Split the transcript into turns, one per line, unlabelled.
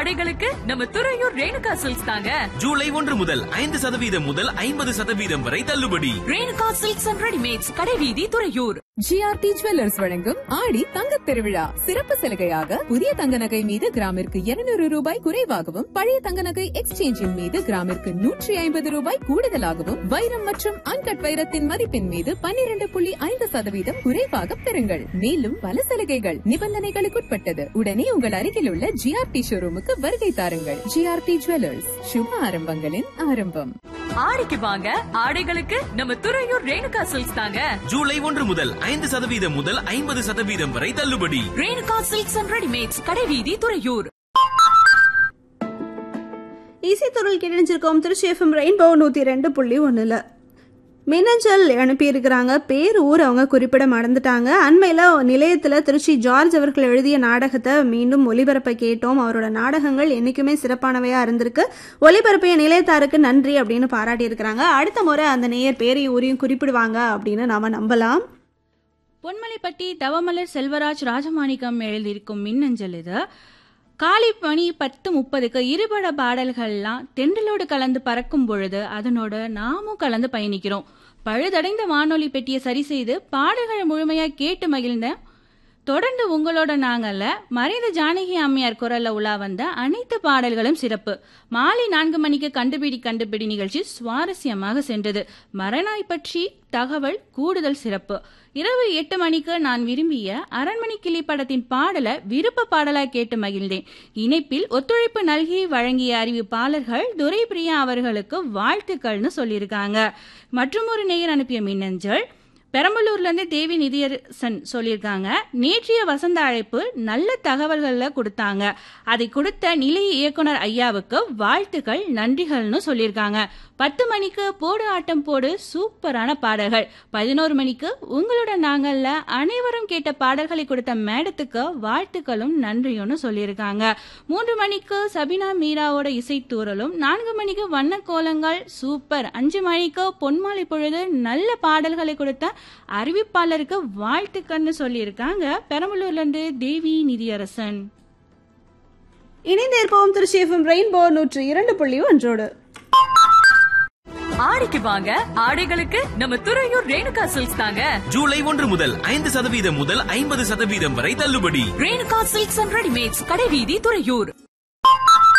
ஆடைகளுக்கு நம்ம துறையூர் ரேணுகா சில்க்ஸ் தாங்க
ஜூலை ஒன்று முதல் ஐந்து சதவீதம் முதல் ஐம்பது சதவீதம் வரை தள்ளுபடி
ரேணுகா சில்க்ஸ் அண்ட் ரெடிமேட்ஸ் கடைவீதி துறையூர்
ஜிஆர்டி ஜுவல்லர்ஸ் வழங்கும் ஆடி தங்கத் திருவிழா சிறப்பு சலுகையாக புதிய தங்க நகை மீது கிராமிற்கு 200 ரூபாய் குறைவாகவும் பழைய தங்க நகை எக்ஸ்சேஞ்சின் மீது கிராமிற்கு நூற்றி ஐம்பது ரூபாய் கூடுதலாகவும் வைரம் மற்றும் அன்கட் வைரத்தின் மதிப்பின் மீது 12.5% புள்ளி ஐந்து சதவீதம் குறைவாக பெறுங்கள் மேலும் பல சலுகைகள் நிபந்தனைகளுக்குட்பட்டது உடனே உங்கள் அருகில் உள்ள ஜிஆர்டி ஷோரூமுக்கு வருகை தாருங்கள் ஜிஆர்டி ஜுவல்லர்ஸ் சுப ஆரம்பங்களின் ஆரம்பம்
ஆடிக்கு வாங்க ஆடைகளுக்கு நம்ம துறையூர் ரேணுகா சில்க்ஸ் தாங்க
ஜூலை ஒன்று முதல் ஐந்து சதவீதம் முதல் ஐம்பது சதவீதம் வரை தள்ளுபடி
ரேணுகா சில்க்ஸ் அண்ட் ரெடிமேட்ஸ் கடைவீதி துறையூர்
இசைத்துறையில் கிடைஞ்சிருக்கோம் திருச்சி எஃப்எம் ரெயின்போ நூற்றி ரெண்டு புள்ளி ஒன்றில் மின்னஞ்சல் அனுப்பியிருக்கிறாங்க பேர் ஊர் அவங்க குறிப்பிட மறந்துட்டாங்க அண்மையில் நிலையத்தில் திருச்சி ஜார்ஜ் அவர்கள் எழுதிய நாடகத்தை மீண்டும் ஒளிபரப்ப கேட்டோம் அவரோட நாடகங்கள் என்றைக்குமே சிறப்பானவையாக இருந்திருக்கு ஒளிபரப்பிய நிலையத்தாருக்கு நன்றி அப்படின்னு பாராட்டியிருக்கிறாங்க அடுத்த முறை அந்த நேயர் பேரையும் ஊரையும் குறிப்பிடுவாங்க அப்படின்னு நாம நம்பலாம்
பொன்மலைப்பட்டி தவமலர் செல்வராஜ் ராஜமாணிக்கம் எழுதியிருக்கும் மின்னஞ்சல் இது காலை மணி பத்து முப்பதுக்கு இருபட பாடல்கள்லாம் தென்றலோடு கலந்து பறக்கும் பொழுது அதனோட நாமும் கலந்து பயணிக்கிறோம் பழுதடைந்த வானொலி பெட்டியை சரி செய்து பாடல்களை முழுமையா கேட்டு மகிழ்ந்தேன் தொடர்ந்து உங்களோட நாங்கள்ல மறைந்த ஜானகி அம்மையார் குரல்ல உலா வந்த அனைத்து பாடல்களும் சிறப்பு மாலை நான்கு மணிக்கு கண்டுபிடி கண்டுபிடி நிகழ்ச்சி சுவாரஸ்யமாக சென்றது மரணாய் பற்றி தகவல் கூடுதல் சிறப்பு இரவு எட்டு மணிக்கு நான் விரும்பிய அரண்மனை கிளி படத்தின் பாடலை விருப்ப பாடலாய் கேட்டு மகிழ்ந்தேன் இணைப்பில் ஒத்துழைப்பு நல்கி வழங்கிய அறிவிப்பாளர்கள் துரை பிரியா அவர்களுக்கு வாழ்த்துக்கள்னு சொல்லியிருக்காங்க மற்றும் ஒரு நேயர் அனுப்பிய மின்னஞ்சல் பெரம்பலூர்ல இருந்து தேவி நிதியரசன் சொல்லியிருக்காங்க நேற்றைய வசந்த அழைப்பு நல்ல தகவல்களை கொடுத்தாங்க அதை கொடுத்த நிலைய இயக்குனர் ஐயாவுக்கு வாழ்த்துக்கள் நன்றிகள்னு சொல்லியிருக்காங்க பத்து மணிக்கு போடு ஆட்டம் போடு சூப்பரான பாடல்கள் பதினோரு மணிக்கு உங்களோட நாங்கள்ல அனைவரும் கேட்ட பாடல்களை கொடுத்த மேடத்துக்கு வாழ்த்துக்களும் நன்றியும்னு சொல்லியிருக்காங்க மூன்று மணிக்கு சபினா மீராவோட இசைத்தூரலும் நான்கு மணிக்கு வண்ண கோலங்கள் சூப்பர் அஞ்சு மணிக்கு பொன்மாலை பொழுது நல்ல பாடல்களை கொடுத்த அறிவிப்பாளருக்கு வாழ்த்துக்கள்னு சொல்லியிருக்காங்க பெரம்பலூர்ல இருந்து தேவி நிதியரசன்
இணைந்திருப்போம் திருச்சி எஃப்எம் ரெயின்போ நூற்றி இரண்டு புள்ளி ஒன்றோடு
ஆடிக்கு வாங்க ஆடைகளுக்கு நம்ம துறையூர் ரேணுகா சில்க்ஸ் தாங்க
ஜூலை ஒன்று முதல் ஐந்து சதவீதம் முதல் ஐம்பது சதவீதம் வரை தள்ளுபடி
ரேணுகா சில்க்ஸ் அண்ட் ரெடிமேட்ஸ் கடைவீதி துறையூர்